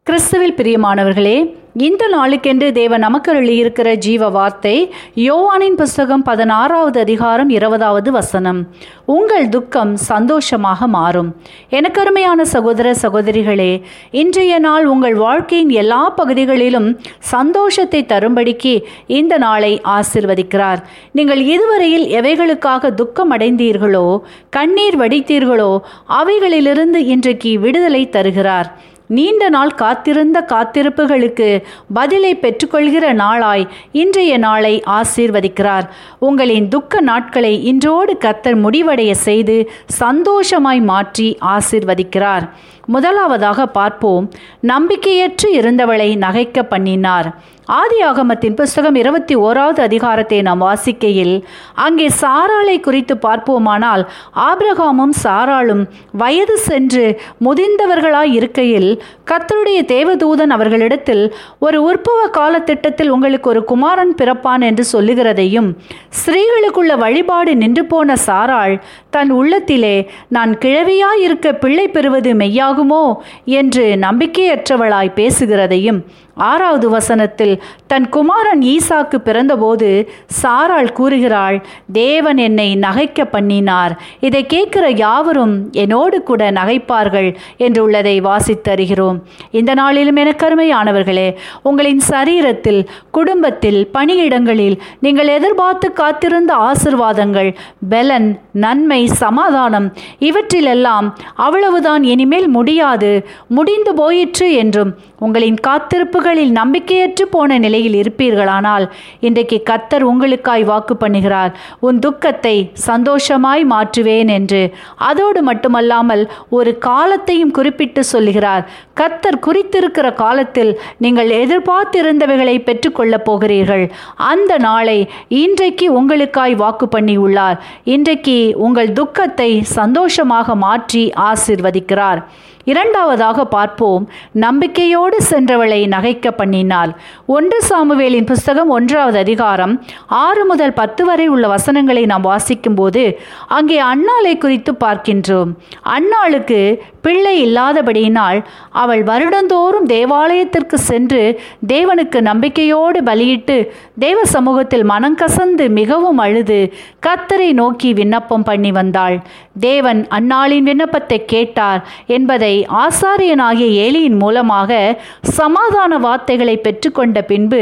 கிறிஸ்துவில் பிரியமானவர்களே இந்த நாளுக்கென்று தேவன் நமக்கு இருக்கிற ஜீவ வார்த்தை யோவானின் புஸ்தகம் பதினாறாவது அதிகாரம் இருபதாவது வசனம் உங்கள் துக்கம் சந்தோஷமாக மாறும் எனக்கு அருமையான சகோதர சகோதரிகளே இன்றைய நாள் உங்கள் வாழ்க்கையின் எல்லா பகுதிகளிலும் சந்தோஷத்தை தரும்படிக்கு இந்த நாளை ஆசிர்வதிக்கிறார் நீங்கள் இதுவரையில் எவைகளுக்காக துக்கம் அடைந்தீர்களோ கண்ணீர் வடித்தீர்களோ அவைகளிலிருந்து இன்றைக்கு விடுதலை தருகிறார் நீண்ட நாள் காத்திருந்த காத்திருப்புகளுக்கு பதிலை பெற்றுக்கொள்கிற நாளாய் இன்றைய நாளை ஆசீர்வதிக்கிறார் உங்களின் துக்க நாட்களை இன்றோடு கத்தர் முடிவடைய செய்து சந்தோஷமாய் மாற்றி ஆசீர்வதிக்கிறார் முதலாவதாக பார்ப்போம் நம்பிக்கையற்று இருந்தவளை நகைக்க பண்ணினார் ஆதி ஆகமத்தின் புஸ்தகம் இருபத்தி ஓராவது அதிகாரத்தை நாம் வாசிக்கையில் அங்கே சாராளை குறித்து பார்ப்போமானால் ஆபிரகாமும் சாராளும் வயது சென்று முதிர்ந்தவர்களாய் இருக்கையில் கத்தருடைய தேவதூதன் அவர்களிடத்தில் ஒரு உற்பவ காலத்திட்டத்தில் உங்களுக்கு ஒரு குமாரன் பிறப்பான் என்று சொல்லுகிறதையும் ஸ்திரீகளுக்குள்ள வழிபாடு நின்று போன சாராள் தன் உள்ளத்திலே நான் கிழவியாய் இருக்க பிள்ளை பெறுவது மெய்யாகுமோ என்று நம்பிக்கையற்றவளாய் பேசுகிறதையும் ஆறாவது வசனத்தில் தன் குமாரன் ஈசாக்கு பிறந்தபோது சாராள் கூறுகிறாள் தேவன் என்னை நகைக்க பண்ணினார் இதை கேட்கிற யாவரும் என்னோடு கூட நகைப்பார்கள் என்று உள்ளதை வாசித்தருகிறோம் இந்த நாளிலும் எனக்கருமையானவர்களே உங்களின் சரீரத்தில் குடும்பத்தில் பணியிடங்களில் நீங்கள் எதிர்பார்த்து காத்திருந்த ஆசிர்வாதங்கள் பெலன் நன்மை சமாதானம் இவற்றிலெல்லாம் அவ்வளவுதான் இனிமேல் முடியாது முடிந்து போயிற்று என்றும் உங்களின் காத்திருப்புகளில் நம்பிக்கையற்று போன நிலையில் இருப்பீர்களானால் இன்றைக்கு கத்தர் உங்களுக்காய் வாக்கு பண்ணுகிறார் உன் துக்கத்தை சந்தோஷமாய் மாற்றுவேன் என்று அதோடு மட்டுமல்லாமல் ஒரு காலத்தையும் குறிப்பிட்டு சொல்லுகிறார் கத்தர் குறித்திருக்கிற காலத்தில் நீங்கள் எதிர்பார்த்திருந்தவைகளை பெற்றுக்கொள்ளப் போகிறீர்கள் அந்த நாளை இன்றைக்கு உங்களுக்காய் வாக்கு பண்ணி உள்ளார் இன்றைக்கு உங்கள் துக்கத்தை சந்தோஷமாக மாற்றி ஆசிர்வதிக்கிறார் இரண்டாவதாக பார்ப்போம் நம்பிக்கையோடு சென்றவளை நகைக்க பண்ணினாள் ஒன்று சாமுவேலின் புஸ்தகம் ஒன்றாவது அதிகாரம் ஆறு முதல் பத்து வரை உள்ள வசனங்களை நாம் வாசிக்கும்போது அங்கே அன்னாளை குறித்து பார்க்கின்றோம் அன்னாளுக்கு பிள்ளை இல்லாதபடியினால் அவள் வருடந்தோறும் தேவாலயத்திற்கு சென்று தேவனுக்கு நம்பிக்கையோடு பலியிட்டு தேவ சமூகத்தில் மனங்கசந்து மிகவும் அழுது கத்தரை நோக்கி விண்ணப்பம் பண்ணி வந்தாள் தேவன் அன்னாளின் விண்ணப்பத்தை கேட்டார் என்பதை ஆசாரியனாகிய ஏலியின் மூலமாக சமாதான வார்த்தைகளை பெற்றுக்கொண்ட பின்பு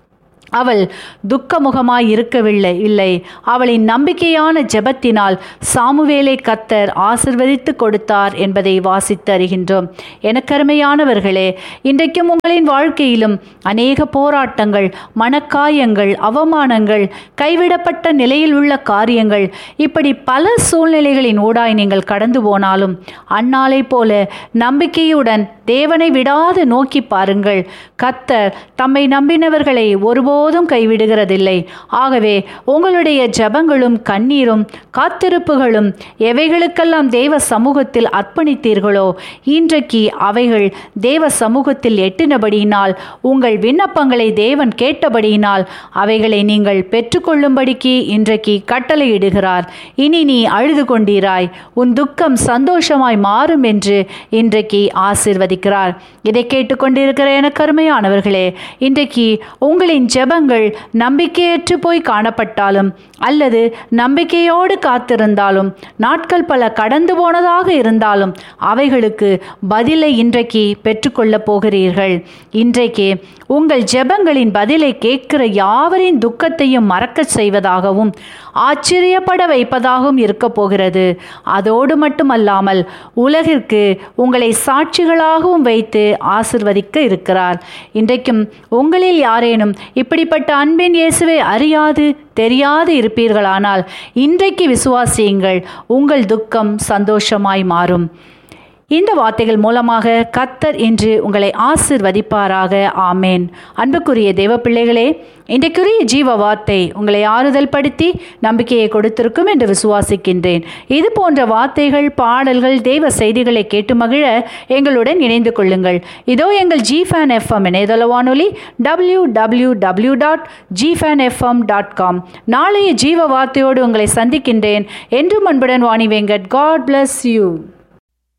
அவள் துக்கமுகமாய் இருக்கவில்லை இல்லை அவளின் நம்பிக்கையான ஜெபத்தினால் சாமுவேலை கத்தர் ஆசிர்வதித்து கொடுத்தார் என்பதை வாசித்து அறிகின்றோம் எனக்கருமையானவர்களே இன்றைக்கும் உங்களின் வாழ்க்கையிலும் அநேக போராட்டங்கள் மனக்காயங்கள் அவமானங்கள் கைவிடப்பட்ட நிலையில் உள்ள காரியங்கள் இப்படி பல சூழ்நிலைகளின் ஊடாய் நீங்கள் கடந்து போனாலும் அந்நாளை போல நம்பிக்கையுடன் தேவனை விடாது நோக்கி பாருங்கள் கத்தர் தம்மை நம்பினவர்களை ஒருபோதும் கைவிடுகிறதில்லை ஆகவே உங்களுடைய ஜபங்களும் கண்ணீரும் காத்திருப்புகளும் எவைகளுக்கெல்லாம் தேவ சமூகத்தில் அர்ப்பணித்தீர்களோ இன்றைக்கு அவைகள் தேவ சமூகத்தில் எட்டினபடியினால் உங்கள் விண்ணப்பங்களை தேவன் கேட்டபடியினால் அவைகளை நீங்கள் பெற்றுக்கொள்ளும்படிக்கு இன்றைக்கு கட்டளையிடுகிறார் இனி நீ அழுது கொண்டீராய் உன் துக்கம் சந்தோஷமாய் மாறும் என்று இன்றைக்கு ஆசிர்வதிக்கிறார் இதை கேட்டுக்கொண்டிருக்கிற எனக்கு அருமையானவர்களே இன்றைக்கு உங்களின் ஜெபங்கள் நம்பிக்கையற்று போய் காணப்பட்டாலும் அல்லது நம்பிக்கையோடு காத்திருந்தாலும் நாட்கள் பல கடந்து போனதாக இருந்தாலும் அவைகளுக்கு பதிலை இன்றைக்கு பெற்றுக்கொள்ளப் போகிறீர்கள் இன்றைக்கு உங்கள் ஜெபங்களின் பதிலை கேட்கிற யாவரின் துக்கத்தையும் மறக்கச் செய்வதாகவும் ஆச்சரியப்பட வைப்பதாகவும் இருக்க போகிறது அதோடு மட்டுமல்லாமல் உலகிற்கு உங்களை சாட்சிகளாகவும் வைத்து ஆசிர்வதிக்க இருக்கிறார் இன்றைக்கும் உங்களில் யாரேனும் இப்படிப்பட்ட அன்பின் இயேசுவை அறியாது தெரியாது இருப்பீர்களானால் இன்றைக்கு விசுவாசியுங்கள் உங்கள் துக்கம் சந்தோஷமாய் மாறும் இந்த வார்த்தைகள் மூலமாக கத்தர் இன்று உங்களை ஆசிர்வதிப்பாராக ஆமேன் அன்புக்குரிய தேவ பிள்ளைகளே இன்றைக்குரிய ஜீவ வார்த்தை உங்களை ஆறுதல் படுத்தி நம்பிக்கையை கொடுத்திருக்கும் என்று விசுவாசிக்கின்றேன் இது போன்ற வார்த்தைகள் பாடல்கள் தெய்வ செய்திகளை கேட்டு மகிழ எங்களுடன் இணைந்து கொள்ளுங்கள் இதோ எங்கள் ஜி ஃபேன் எஃப்எம் இணையதள வானொலி W W W dot G fan FM dot com நாளைய ஜீவ வார்த்தையோடு உங்களை சந்திக்கின்றேன் என்றும் அன்புடன் Vani Venkat god bless you